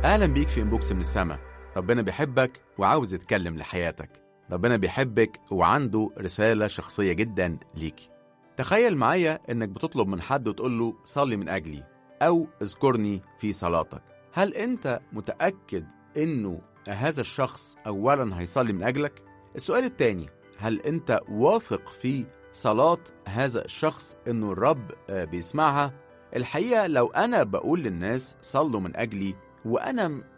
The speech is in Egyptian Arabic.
أهلا بيك في إنبوكس من السما ربنا بيحبك وعاوز يتكلم لحياتك ربنا بيحبك وعنده رسالة شخصية جدا ليكي تخيل معايا إنك بتطلب من حد وتقول له صلي من أجلي أو اذكرني في صلاتك هل أنت متأكد إنه هذا الشخص أولا هيصلي من أجلك؟ السؤال التاني هل أنت واثق في صلاة هذا الشخص إنه الرب آه، بيسمعها؟ الحقيقة لو أنا بقول للناس صلوا من أجلي وأنا